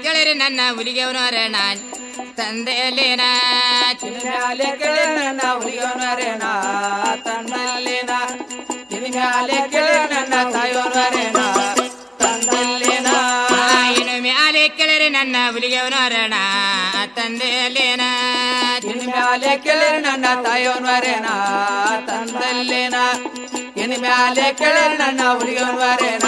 ಕೇಳಿರಿ ನನ್ನ ಹುಲಿಗೆವನವರ ನಾನ್ ತಂದೆಯಲ್ಲೇನ ಮ್ಯಾಲೆ ಕೆಳೆ ನನ್ನ ಹುಲಿಯವನರೇನ ತಂದಲ್ಲಿನ ನಿನ್ ಮ್ಯಾಲೆ ಕೆಳೆ ನನ್ನ ತಾಯೋನರೇನ ತಂದಲ್ಲಿನ ಇನ್ನು ಮ್ಯಾಲೆ ಕೇಳಿರಿ ನನ್ನ ಹುಲಿಗೆವನವರಣ ತಂದೆಯಲ್ಲೇನ ನಿನ್ ಮ್ಯಾಲೆ ಕೆಳೆ ನನ್ನ ತಾಯೋನರೇನ ತಂದಲ್ಲಿನ ನಿನ್ ಮ್ಯಾಲೆ ಕೆಳೆ ನನ್ನ ಹುಲಿಯವನರೇನ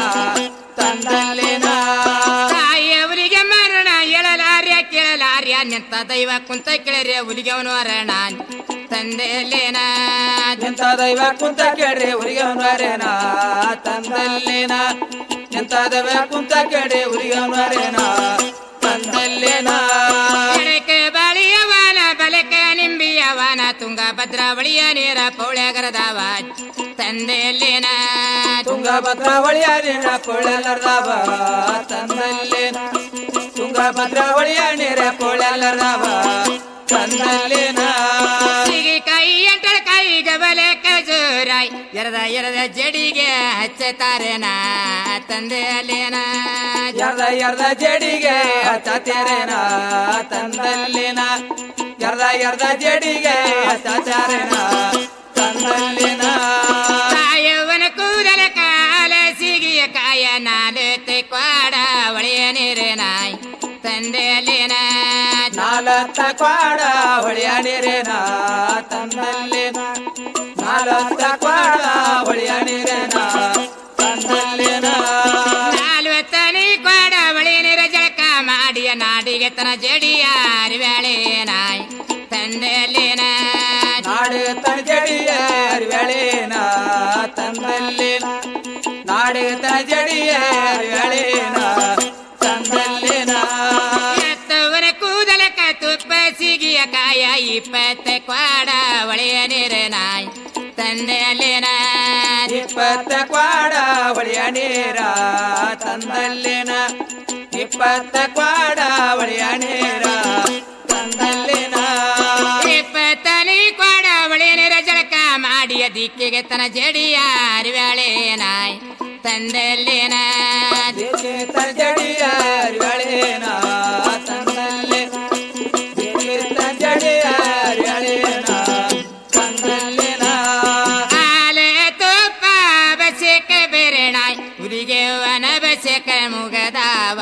ತಂದಲ್ಲಿನ ತಾಯಿಯ ಹುಲಿಗೆ ಮರಣ ಎಳಲಾರ್ಯ ಕೇಳಲಾರ್ಯ ನಿಂತ ದೈವ ಕುಂತ ಕೇಳಿರಿ ಹುಲಿಗೆವನವರಣ ತಂದೆಯಲ್ಲೇನ ಎಂತ ದೈವ ಕುಂತ ಕೇಳ್ರಿ ಹುಲಿಯವನರೇನ ತಂದಲ್ಲಿನ ಎಂತ ದೈವ ಕುಂತ ಕೇಳ್ರಿ ಹುಲಿಯವನರೇನ ತಂದಲ್ಲಿನ ಎಡಕ್ಕೆ ಬಳಿಯವನ ಬಲಕ್ಕೆ ನಿಂಬಿಯವನ ತುಂಗ ಭದ್ರಾವಳಿಯ ನೀರ ಪೌಳ್ಯಾಗರದವ ತಂದೆಯಲ್ಲೇನ ತುಂಗಭದ್ರಾ ಹೊಳಿಯ ನೀರ ಪೊಳೆಲ್ಲರ್ದಾವ ತಂದಲ್ಲಿನ ತುಂಗಭದ್ರಾ ಹೊಳಿಯ ನೀರ ಪೊಳೆಲ್ಲರ್ದಾವ ತಂದಲ್ಲಿನ ಸಿಗಿ ಕೈ ಎಂಟಳ ಕೈ ಗಬಲೆ ಕಜೂರಾಯ್ ಎರದ ಎರದ ಜಡಿಗೆ ಹಚ್ಚತಾರೇನ ತಂದೆಯಲ್ಲೇನ ಎರ್ದ ಎರ್ದ ಜಡಿಗೆ ಹತ್ತೇರೇನ ತಂದಲ್ಲಿನ ಎರ್ದ ಎರ್ದ ಜಡಿಗೆ ಹತ್ತೇರೇನ ತಂದಲ್ಲಿನ ತಾಯವ್ವನ ಕೂದಲ ಕಾಲ ಸಿಗಿಯ ಕಾಯ ನಾಲತೆ ಕ್ವಾಡ ಒಳೆಯ ನೀರೇನಾಯ್ ತಂದೆಯಲ್ಲೇನ ನಾಲತ್ತ ಕ್ವಾಡ ಹೊಳಿಯ ನೀರೇನ ತಂದಲ್ಲಿನ ನಾಲತ್ತ ಕ್ವಾಡ ಹೊಳಿಯ ನೀರೇನ ತಂದಲ್ಲಿನ ನಾಲ್ವತ್ತನೇ ಕ್ವಾಡ ಒಳೆಯ ನೀರ ಜಳಕ ಮಾಡಿಯ ನಾಡಿಗೆ ತನ ಜಡಿಯ ಅರಿವ್ಯಾಳೇನಾಯ್ ತಂದೆಯಲ್ಲೇನ ನಾಡು ತನ ಜಡಿಯ ಅರಿವೇಳೇನ ತಂದಲ್ಲಿನ ನಾಡು ತನ ಜಡಿಯ ಅರಿವೇಳೇನ ತಂದಲ್ಲಿನ ಎತ್ತವನ ಕೂದಲಕ ತುಪ್ಪ ಸಿಗಿಯ ಕಾಯ ಇಪ್ಪತ್ತ ಕ್ವಾಡ ಒಳೆಯ ನೀರೇನಾಯ್ ತಂದೆಯಲ್ಲೇನ ಇಪ್ಪತ್ತ ಕ್ವಾಡ ಹೊಳಿಯ ನೀರ ತಂದಲ್ಲಿನ ಇಪ್ಪತ್ತ ಕ್ವಾಡ ಹೊಳಿಯ ನೀರ ತಂದಲ್ಲಿನ ಇಪ್ಪತ್ತನೇ ಕ್ವಾಡ ಒಳೆಯ ನೀರ ಜಳಕ ಮಾಡಿಯ ದಿಕ್ಕಿಗೆ ತನ ಜಡಿಯ ಅರಿವ್ಯಾಳೇನಾಯ್ ತಂದೆಯಲ್ಲೇನ ತನ ಜಡಿಯ ಅರಿವೇಳೇನ ತಂದಲ್ಲಿನ ತನ ಜಡಿಯ ಅರಿವೇಳೇನ ತಂದಲ್ಲಿನ ಆಲೆ ತುಪ್ಪ ಬಸೆಕ ಬೆರೆಣಾಯ್ ಹುಲಿಗೆ ವನ ಬಸೆಕ ಮುಗದಾವ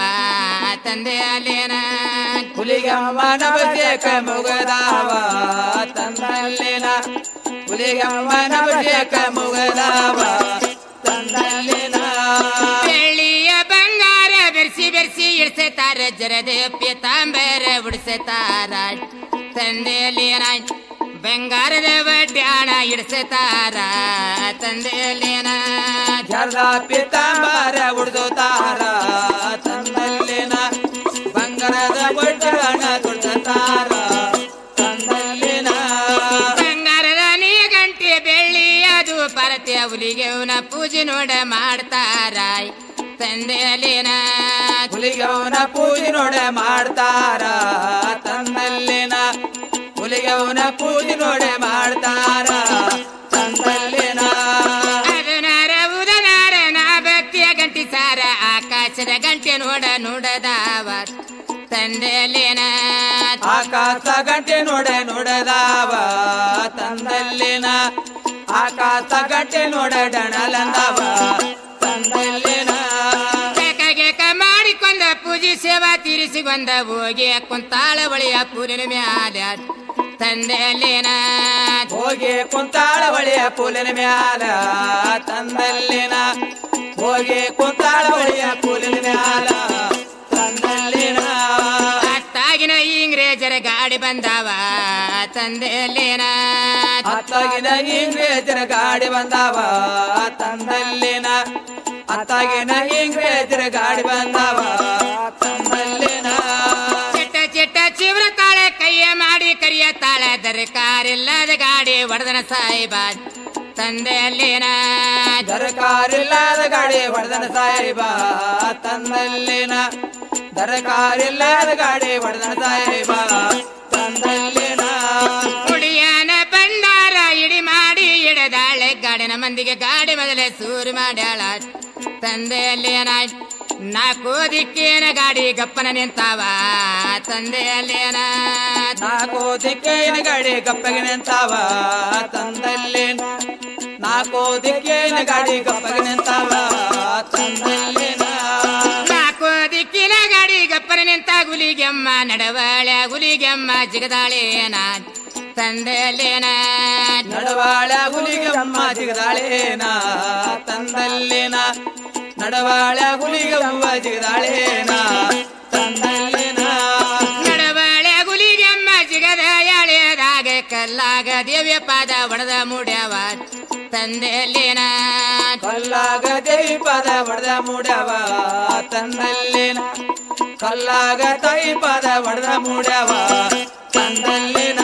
ತಂದೆಯಲ್ಲೇನ ಹುಲಿಗಮ್ಮನ ಬಸೇಕ ಮುಗದಾವ ತಂದಲ್ಲಿನ ಹುಲಿಗಮ್ಮನ ಬಸೇಕ ಮುಗದಾವ ತಂದಲ್ಲಿನ ಬೆಳ್ಳಿಯ ಬಂಗಾರ ಬೆರ್ಸಿ ಬೆರ್ಸಿ ಇಡ್ಸೆತಾರ ಜರದೆ ತಾಂಬರ ಉಡ್ಸೆತಾರ ತಂದೆಯಲ್ಲೇನ ಬಂಗಾರದ ಬಡ್ಯಾಣ ಇಡ್ಸೆತಾರ ತಂದೆಯಲ್ಲೇನ ಜರ್ದ ಪಿತಾಂಬರ ಉಡ್ದು ತಾರ ತಂದಲ್ಲಿನ ಬಂಗಾರದ ಒಡ್ಡಣ ತುಡ್ತಾರ ತಂದಲ್ಲಿನ ಬಂಗಾರದ ನೀ ಗಂಟೆ ಬೆಳ್ಳಿ ಅದು ಪರತೆ ಹುಲಿಗೆ ಅವನ ಪೂಜೆ ನೋಡ ಮಾಡ್ತಾರ ತಂದೆಯಲ್ಲೇನ ಹುಲಿಗವನ ಪೂಜೆ ನೋಡ ಮಾಡ್ತಾರ ತಂದಲ್ಲಿನ ಹುಲಿಗವನ ಪೂಜೆ ನೋಡ ಮಾಡ್ತಾರ ತಂದಲ್ಲಿನ ಅದನಾರ ಉದನಾರ ನಾ ಭಕ್ತಿಯ ಗಂಟಿ ಸಾರ ಆಕಾಶದ ಗಂಟೆ ನೋಡ ನೋಡದಾವ ತಂದೆಯಲ್ಲೇನ ಆಕಾಶ ಗಂಟೆ ನೋಡ ನೋಡದಾವ ತಂದಲ್ಲಿನ ಆಕಾಶ ಗಂಟೆ ನೋಡ ಡಣಲಂದವ ತಂದಲ್ಲಿನ ಬೇಕಾಗ ಮಾಡಿಕೊಂಡ ಪೂಜೆ ಸೇವಾ ತೀರಿಸಿಕೊಂಡ ಹೋಗಿ ಕುಂತಾಳ ಬಳಿಯ ಪೂರಿನ ಮ್ಯಾಲ ತಂದೆಯಲ್ಲೇನ ಹೋಗಿ ಕುಂತಾಳ ಬಳಿಯ ಪೂಲಿನ ಮ್ಯಾಲ ತಂದಲ್ಲಿನ ಹೋಗಿ ಕುಂತಾಳ ಬಳಿಯ ಪೂಲಿನ ಮ್ಯಾಲ ತಂದಲ್ಲಿನ ಅತ್ತಾಗಿನ ಇಂಗ್ರೇಜರ ಗಾಡಿ ಬಂದಾವ ತಂದೆಯಲ್ಲೇನ ಅತ್ತಾಗಿನ ಇಂಗ್ರೇಜರ ಗಾಡಿ ಬಂದಾವ ತಂದಲ್ಲಿನ ಅತ್ತಾಗಿನ ಇಂಗ್ರೇಜರ ಗಾಡಿ ಬಂದಾವ ತಂದಲ್ಲಿನ ಚಿಟ್ಟ ಚಿಟ್ಟ ಚಿವ್ರ ತಾಳೆ ಕೈಯ ಮಾಡಿ ಕರಿಯ ತಾಳೆ ದರಕಾರಿಲ್ಲದ ಗಾಡಿ ಒಡೆದನ ಸಾಯಿಬ ತಂದೆಯಲ್ಲೇನ ದರಕಾರಿಲ್ಲದ ಗಾಡಿ ಹೊಡೆದನ ಸಾಹೇಬ ತಂದಲ್ಲಿನ ದರಕಾರಿಲ್ಲದ ಗಾಡಿ ಹೊಡೆದನ ಸಾಹೇಬ ತಂದಲ್ಲಿನ ಕುಡಿಯನ ಭಂಡಾರ ಇಡಿ ಮಾಡಿ ಇಡದಾಳೆ ಗಾಡಿನ ಮಂದಿಗೆ ಗಾಡಿ ಮೊದಲೇ ಸೂರು ಮಾಡ್ಯಾಳ ತಂದೆಯಲ್ಲೇನ ನಾಲ್ಕು ದಿಕ್ಕೇನ ಗಾಡಿ ಗಪ್ಪನ ನಿಂತಾವ ತಂದೆಯಲ್ಲೇನ ನಾಲ್ಕು ದಿಕ್ಕೇನ ಗಾಡಿ ಗಪ್ಪಗೆ ನಿಂತಾವ ತಂದಲ್ಲಿ ನಾಲ್ಕು ದಿಕ್ಕೇನ ಗಾಡಿ ಗಪ್ಪಗೆ ನಿಂತಾವ ತಂದಲ್ಲಿನ ನಾಲ್ಕು ದಿಕ್ಕಿನ ಗಾಡಿ ಗಪ್ಪನ ನಿಂತ ಗುಲಿಗೆಮ್ಮ ನಡವಳೆ ಗುಲಿಗೆಮ್ಮ ಜಿಗದಾಳೇನ ತಂದೆಯಲ್ಲೇನ ನಡವಾಳ ಹುಲಿಗಮ್ಮ ಜಿಗದಾಳೇನ ತಂದಲ್ಲಿನ ನಡವಾಳ ಹುಲಿಗಮ್ಮ ಜಿಗದಾಳೇನ ತಂದಲ್ಲಿನ ನಡವಳೆ ಗುಲಿಗೆಮ್ಮ ಜಿಗದ ಎಳೆದಾಗ ಕಲ್ಲಾಗ ದೇವಿಯ ಪಾದ ಒಡೆದ ಮುಡ್ಯವ ತಂದೆಯಲ್ಲೇನ ಕಲ್ಲಾಗ ದೇವಿ ಪದ ಹೊಡೆದ ಮೂಡವ ತಂದಲ್ಲಿನ ಕಲ್ಲಾಗ ತಾಯಿ ಪದ ಹೊಡೆದ ಮೂಡವ ತಂದಲ್ಲಿನ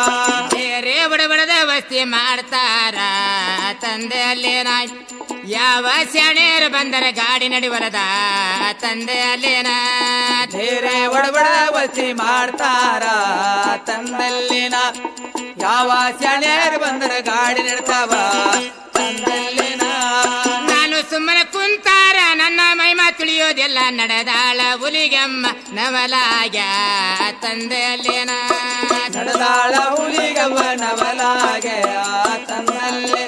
ಬೇರೆ ಬಡಬಡದ ವಸ್ತಿ ಮಾಡ್ತಾರ ತಂದೆಯಲ್ಲೇನ ಯಾವ ಶಾಣೆಯರು ಬಂದರೆ ಗಾಡಿ ನಡಿವಲದ ತಂದೆಯಲ್ಲೇನ ಬೇರೆ ಒಡಬಡ ವಸಿ ಮಾಡ್ತಾರ ತಂದಲ್ಲಿನ ಯಾವ ಶಾಣ್ಯರು ಬಂದರೆ ಗಾಡಿ ನಡ್ತಾವ ತಂದಲ್ಲಿನ ನಾನು ಸುಮ್ಮನೆ ಕುಂತಾರ ನನ್ನ ಮೈಮ ತಿಳಿಯೋದೆಲ್ಲ ನಡೆದಾಳ ಹುಲಿಗಮ್ಮ ನವಲಾಗ ತಂದೆಯಲ್ಲೇನ ನಡೆದಾಳ ಹುಲಿಗವ್ವ ನವಲಾಗೆ ತಂದಲ್ಲಿ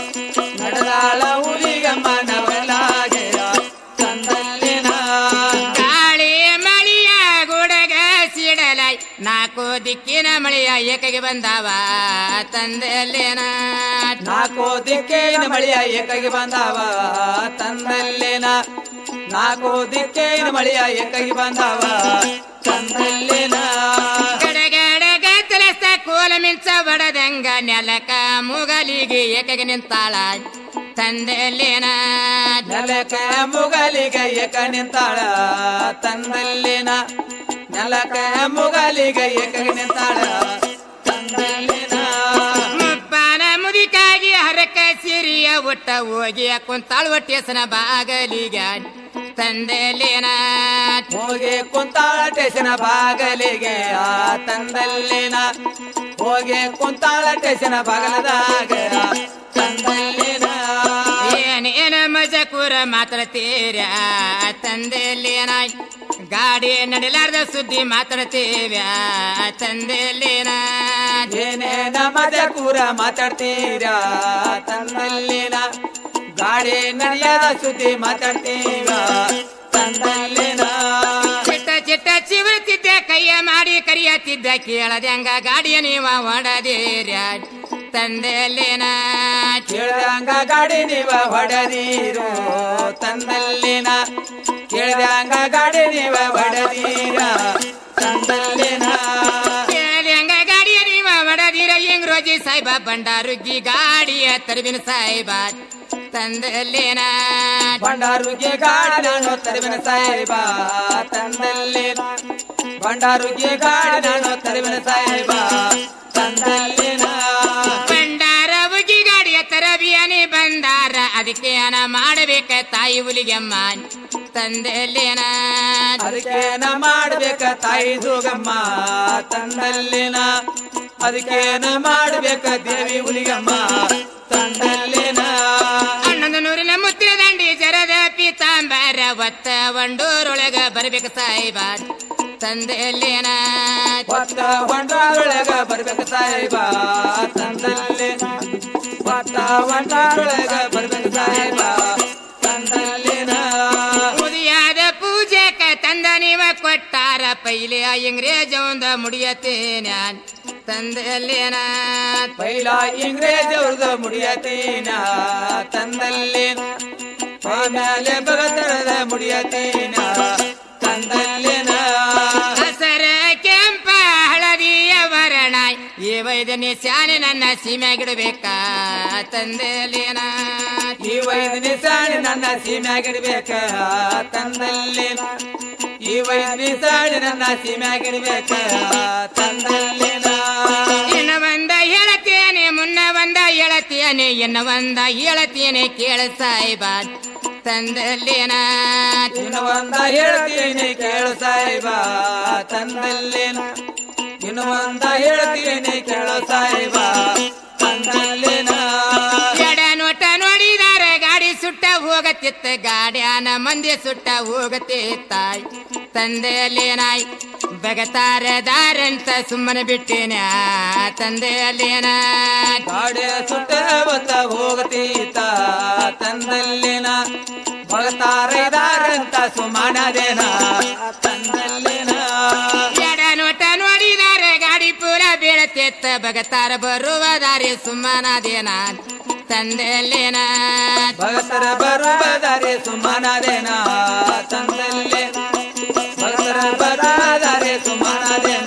ನಡೆದಾಳ ಹುಲಿಗಮ್ಮ ನವಲಾಗೆ ತಂದಲ್ಲಿನ ಗಾಳಿ ಮಳಿಯ ಗುಡಗ ಸಿಡಲಾಯ್ ನಾಲ್ಕು ದಿಕ್ಕಿನ ಮಳೆಯ ಏಕಗೆ ಬಂದಾವ ತಂದೆಯಲ್ಲೇನ ನಾಲ್ಕು ದಿಕ್ಕೇನ ಮಳೆಯ ಏಕಾಗಿ ಬಂದಾವ ತಂದಲ್ಲಿನ ನಾಲ್ಕು ದಿಕ್ಕೇನ ಮಳೆಯ ಏಕಾಗಿ ಬಂದಾವ ತಂದಲ್ಲಿನ ಗಡಗಡ ಗದ್ದಲಸ್ತ ಕೋಲ ಮಿಂಚ ಬಡದಂಗ ನೆಲಕ ಮುಗಲಿಗೆ ಏಕಗೆ ನಿಂತಾಳ ತಂದೆಯಲ್ಲೇನ ನೆಲಕ ಮುಗಲಿಗೆ ಏಕ ನಿಂತಾಳ ತಂದಲ್ಲಿನ ನೆಲಕ ಮುಗಲಿಗೆ ಏಕ ನಿಂತಾಳ ತಂದಲ್ಲಿನ ಮುಪ್ಪನ ಮುದಿಕಾಗಿ ಹರಕ ಸಿರಿಯ ಒಟ್ಟ ಹೋಗಿ ಕುಂತಾಳ ಒಟ್ಟೆಸನ ಬಾಗಲಿಗ ತಂದೆಯಲ್ಲೇನ ಹೋಗಿ ಕುಂತಾಳ ಟೇಷನ ಬಾಗಲಿಗೆ ಆ ತಂದಲ್ಲಿನ ಹೋಗಿ ಕುಂತಾಳ ಟೇಷನ ಬಾಗಲದಾಗ ತಂದಲ್ಲಿನ ಏನೇನ ಮಜಕೂರ ಮಾತಾಡ್ತೀರ ತಂದೆಯಲ್ಲೇನ ಗಾಡಿ ನಡಿಲಾರ್ದ ಸುದ್ದಿ ಮಾತಾಡ್ತೀವ್ಯ ತಂದೆಯಲ್ಲೇನ ಏನೇನ ಮದ ಕೂರ ಮಾತಾಡ್ತೀರಾ ತಂದಲ್ಲಿನ ಗಾಡಿ ನಡೆಯದ ಸುದ್ದಿ ಮಾತಾಡ್ತೀರ ತಂದಲ್ಲಿನ ಚಿಟ್ಟ ಚಿಟ್ಟ ಚಿವರ್ತಿದ್ದೆ ಕೈಯ ಮಾಡಿ ಕರಿಯತ್ತಿದ್ದ ಕೇಳದಂಗ ಗಾಡಿಯ ನೀವ ಹೊಡದೀರ್ಯ ತಂದೆಯಲ್ಲೇನ ಕೇಳ್ದಂಗ ಗಾಡಿ ನೀವ ಹೊಡೆದೀರು ತಂದಲ್ಲಿನ ಕೇಳ್ದಂಗ ಗಾಡಿ ನೀವ ಹೊಡೆದೀರ ತಂದಲ್ಲಿನ ಕೇಳ್ದಂಗ ಗಾಡಿಯ ನೀವ ಹೊಡದೀರ ಹೆಂಗ್ ರೋಜಿ ಸಾಯ್ಬ ಬಂಡಾರುಗ್ಗಿ ಗಾಡಿಯ ತರಬಿನ ಸಾಯ್ಬ ತಂದೆಯಲ್ಲೇನ ಬಂಡಾರುಗೆ ಗಾಡಿ ನಾನು ತರುವಿನ ಸಾಹೇಬ ತಂದಲ್ಲಿನ ಬಂಡಾರುಗೆ ಗಾಡಿ ನಾನು ತರುವಿನ ಸಾಹೇಬ ತಂದಲ್ಲಿನ ಬಂಡಾರ ಉಗಿ ಗಾಡಿಯ ತರಬಿಯನಿ ಬಂದಾರ ಅದಕ್ಕೆ ಅನ ಮಾಡಬೇಕ ತಾಯಿ ಹುಲಿಗೆಮ್ಮ ತಂದೆಯಲ್ಲೇನ ಅದಕ್ಕೇನ ಮಾಡ್ಬೇಕ ತಾಯಿ ದುರ್ಗಮ್ಮ ತಂದಲ್ಲಿನ ಅದಕ್ಕೇನ ಮಾಡ್ಬೇಕ ದೇವಿ ಹುಲಿಗಮ್ಮ ತಂದಲ್ಲಿನ ಹನ್ನೊಂದು ನೂರಿನ ಮುತ್ತಿನ ದಂಡಿ ಜರದ ಪೀತಾಂಬರ ಒತ್ತ ಒಂಡೂರೊಳಗ ಬರ್ಬೇಕು ಸಾಯಿಬ ತಂದೆಯಲ್ಲೇನ ಒತ್ತ ಒಂಡೊಳಗ ಬರ್ಬೇಕ ಸಾಹೇಬ ತಂದಲ್ಲಿನ ಒತ್ತ ಒಂಡೊಳಗ ಬರ್ಬೇಕ ಸಾಹೇಬ ತಂದಲ್ಲಿನ ಮುದಿಯಾದ ಪೂಜೆಕ ತಂದ ನೀವ ಕೊಟ್ಟಾರ ಪೈಲೆ ಇಂಗ್ರೇಜ ಒಂದ ಮುಡಿಯತೇನ ತಂದೆಯಲ್ಲೇನ ಪೈಲ ಇಂಗ್ರೇಜ್ ಅವ್ರದ ಮುಡಿಯತೀನ ತಂದಲ್ಲಿನ ಆಮೇಲೆ ಭಗತರದ ಮುಡಿಯತೀನ ತಂದಲ್ಲಿನ ಹಸರ ಕೆಂಪ ಹಳದಿಯ ವರ್ಣ ಈ ವೈದ್ಯನಿ ಶಾನೆ ನನ್ನ ಸೀಮೆಗಿಡಬೇಕ ತಂದೆಯಲ್ಲೇನ ಈ ವೈದ್ಯ ನಿಸಾಣಿ ನನ್ನ ಸೀಮ್ಯಾಗಿಡ್ಬೇಕ ತಂದಲ್ಲಿನ ಈ ವೈದ್ಯ ನಿಸಾಣಿ ನನ್ನ ಸೀಮ್ಯಾಗಿಡ್ಬೇಕ ತಂದಲ್ಲಿನ ಇನ್ನ ಒಂದ ಹೇಳತೇನೆ ಮುನ್ನ ಒಂದ ಹೇಳತೇನೆ ಇನ್ನ ಒಂದ ಹೇಳತೇನೆ ಕೇಳ ಸಾಯಿಬ ತಂದಲ್ಲೇನ ಇನ್ನು ಒಂದ ಹೇಳ್ತೀನಿ ಕೇಳು ಸಾಹೇಬ ತಂದಲ್ಲಿನ ಇನ್ನು ಒಂದ ಹೇಳ್ತೀನಿ ಕೇಳು ಸಾಹೇಬ ತಂದಲ್ಲಿನ ಎಡ ನೋಟ ನೋಡಿದಾರೆ ಗಾಡಿ ಸುಟ್ಟ ಹೋಗತಿತ್ತ ಗಾಡ್ಯಾನ ಮಂದಿ ಸುಟ್ಟ ಹೋಗತಿತ್ತಾಯ್ ತಂದೆಯಲ್ಲಿ ನಾಯ್ ಬಗತಾರ ದಾರಂತ ಸುಮ್ಮನೆ ಬಿಟ್ಟೇನ ತಂದೆಯಲ್ಲೇನ ಗಾಡಿ ಸುಟ್ಟ ಹೊತ್ತ ಹೋಗತೀತ ತಂದಲ್ಲಿನ ಭಗತಾರೈದಾರಂತ ಸುಮಾನದೇನ ತಂದಲ್ಲಿನ ಎಡ ನೋಟ ನೋಡಿದಾರೆ ಗಾಡಿ ಪೂರ ಬೀಳತಿತ್ತ ಬಗತಾರ ಬರುವ ದಾರಿ ಸುಮ್ಮನಾದೇನ ತಂದೆಯಲ್ಲೇನ ಭಗತರ ಬರುವ ದಾರಿ ಸುಮಾನದೇನ ತಂದಲ್ಲೇ ಭಗತರ ಬರುವ ದಾರಿ ಸುಮಾನದೇನ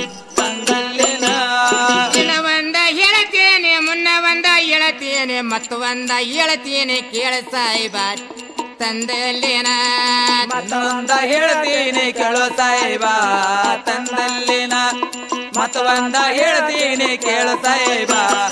ತಂದಲ್ಲಿನ ಇನ್ನ ಒಂದ ಹೇಳ್ತೇನೆ ಮುನ್ನ ಒಂದ ಹೇಳ್ತೇನೆ ಮತ್ತು ಒಂದ ಹೇಳ್ತೇನೆ ಕೇಳ ಸಾಯಿಬ ತಂದೆಯಲ್ಲೇನ ಮತ್ತೊಂದ ಹೇಳ್ತೀನಿ ಕೇಳೋ ಸಾಹೇಬ ತಂದಲ್ಲಿನ ಮತ್ತೊಂದ ಹೇಳ್ತೀನಿ ಕೇಳೋ ಸಾಹೇಬ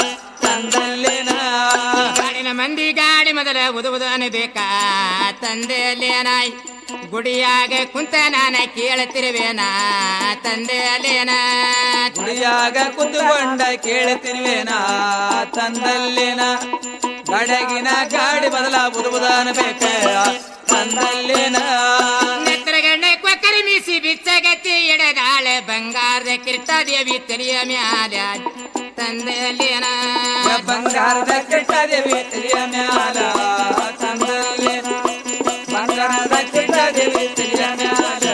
ತಂದಲ್ಲಿನ ಗಾಡಿನ ಮಂದಿ ಗಾಡಿ ಮೊದಲ ಉದುವುದು ಅನ್ಬೇಕಾ ತಂದೆಯಲ್ಲೇನ ಗುಡಿಯಾಗ ಕುಂತ ನಾನ ಕೇಳುತ್ತಿರುವೇನ ತಂದೆಯಲ್ಲೇನ ಗುಡಿಯಾಗ ಕುಂತುಕೊಂಡ ಕೇಳುತ್ತಿರುವೇನ ತಂದಲ್ಲಿನ ಗಡಗಿನ ಗಾಡಿ ಬದಲ ಬುದುಬುದಾನ ಬೇಕ ತಂದಲ್ಲಿನ ನೆತ್ರಗಣ್ಣೆ ಕೊಕ್ಕರಿ ಮೀಸಿ ಬಿಚ್ಚಗತ್ತಿ ಎಡೆದಾಳೆ ಬಂಗಾರದ ಕಿರ್ತಾದೇವಿ ತೆರೆಯ ಮ್ಯಾಲ ತಂದೆಯಲ್ಲೇನ ಬಂಗಾರದ ಕೆಟ್ಟದೇವಿ ತಿಳಿಯ ಮ್ಯಾಲ ತಂದಲ್ಲಿನ ಬಂಗಾರದ ಕೆಟ್ಟದೇವಿ ತಿಳಿಯ ಮ್ಯಾಲ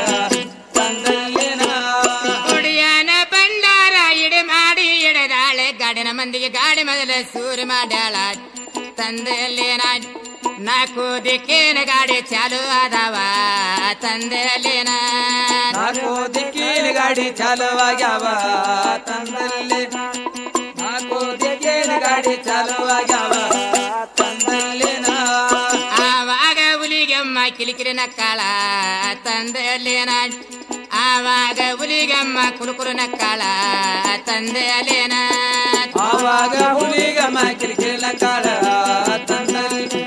ತಂದಲ್ಲಿನ ಕುಡಿಯನ ಬಂಡಾರ ಇಡೆ ಮಾಡಿ ಎಡೆದಾಳೆ ಗಾಡಿನ ಮಂದಿಗೆ ಗಾಡಿ ಮೊದಲ ಸೂರು ಮಾಡ್ಯಾಳ ತಂದೆಯಲ್ಲೇನ ನಾಲ್ಕು ದಿಕ್ಕೇನ ಗಾಡಿ ಚಾಲು ಆದವ ತಂದೆಯಲ್ಲೇನ ನಾಲ್ಕು ದಿಕ್ಕಿನ ಗಾಡಿ ಚಾಲುವಾಗ್ಯಾವ ತಂದಲ್ಲಿ ನಾಲ್ಕು ದಿಕ್ಕಿನ ಗಾಡಿ ಚಾಲುವಾಗ್ಯಾವ ತಂದಲ್ಲಿನ ಆವಾಗ ಹುಲಿಗಮ್ಮ ಕಿಲಿಕಿರಿ ನಕ್ಕಾಳ ತಂದೆಯಲ್ಲೇನ ಆವಾಗ ಹುಲಿಗಮ್ಮ ಕುರುಕುರು ನಕ್ಕಾಳ ತಂದೆಯಲ್ಲೇನ ಆವಾಗ ಹುಲಿಗಮ ಕಿರಿಕಿರಿನ ಕಾಳ ತಂದಲ್ಲಿ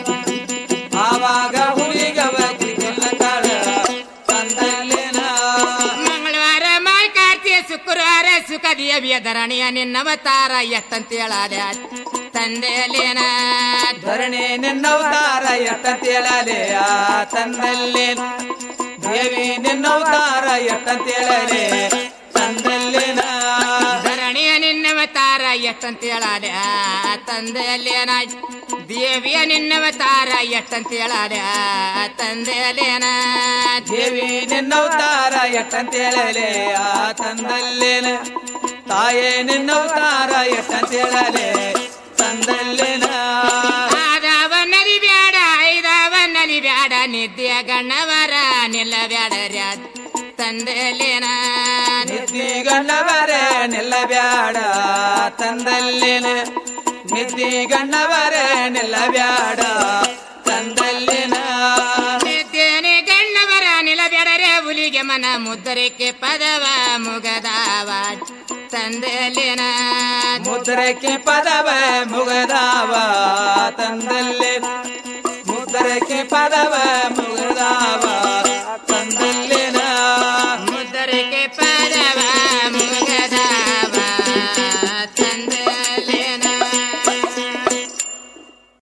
ಆವಾಗ ಹುಲಿಗಮ ಕಿರಿಕಿರಿನ ಕಾಳ ತಂದಲ್ಲಿನ ಮಂಗಳವಾರ ಮಾಯ್ ಕಾರ್ತಿಯ ಶುಕ್ರವಾರ ಸುಖದಿಯ ಧರಣಿಯ ನಿನ್ನವತಾರ ಎಷ್ಟಂತ ಹೇಳಾದ ತಂದೆಯಲ್ಲೇನ ಧರಣಿ ನಿನ್ನವತಾರ ಎಟ್ಟಂತೇಳಲೆ ತಂದಲ್ಲೇ ದೇವಿ ನಿನ್ನವತಾರ ಎಟ್ಟಂತೇಳಲೆ ತಂದಲ್ಲೇನ ಧರಣಿಯ ನಿನ್ನವತಾರ ಎಷ್ಟಂತ ಹೇಳಾದ ತಂದೆಯಲ್ಲೇನ ದೇವಿಯ ನಿನ್ನವತಾರ ಎಷ್ಟಂತ ಹೇಳಾದ ತಂದೆಯಲ್ಲೇನ ದೇವಿ ನಿನ್ನವತಾರ ಎಟ್ಟಂತೇಳಲೆ ತಂದಲ್ಲೇನ ತಾಯೇ ನಿನ್ನವತಾರ ಎಟ್ಟಂತೇಳಲೆ ತಂದಲ್ಲೇನ ಆದವ ನದಿ ಬ್ಯಾಡ ಐದವ ನದಿ ಬ್ಯಾಡ ನಿದ್ದೆಯ ಗಣ್ಣವರ ನಿಲ್ಲ ಬ್ಯಾಡ ತಂದೆಯಲ್ಲೇನ ನಿದ್ದಿ ಗಣ್ಣವರೇ ನಿಲ್ಲಬ್ಯಾಡ ತಂದಲ್ಲೇನ ನಿದ್ದಿ ಗಣ್ಣವರೇ ನಿಲ್ಲಬ್ಯಾಡ ತಂದಲ್ಲೇನ ನಿದ್ದೇನೆ ಗಣ್ಣವರ ನಿಲಬ್ಯಾಡರೆ ಹುಲಿಗೆ ಮನ ಮುದ್ದರಿಕೆ ಪದವ ಮುಗದಾವ ತಂದೆಯಲ್ಲೇನ ಮುದ್ರಕ್ಕೆ ಪದವ ಮುಗದಾವ ತಂದಲ್ಲೇ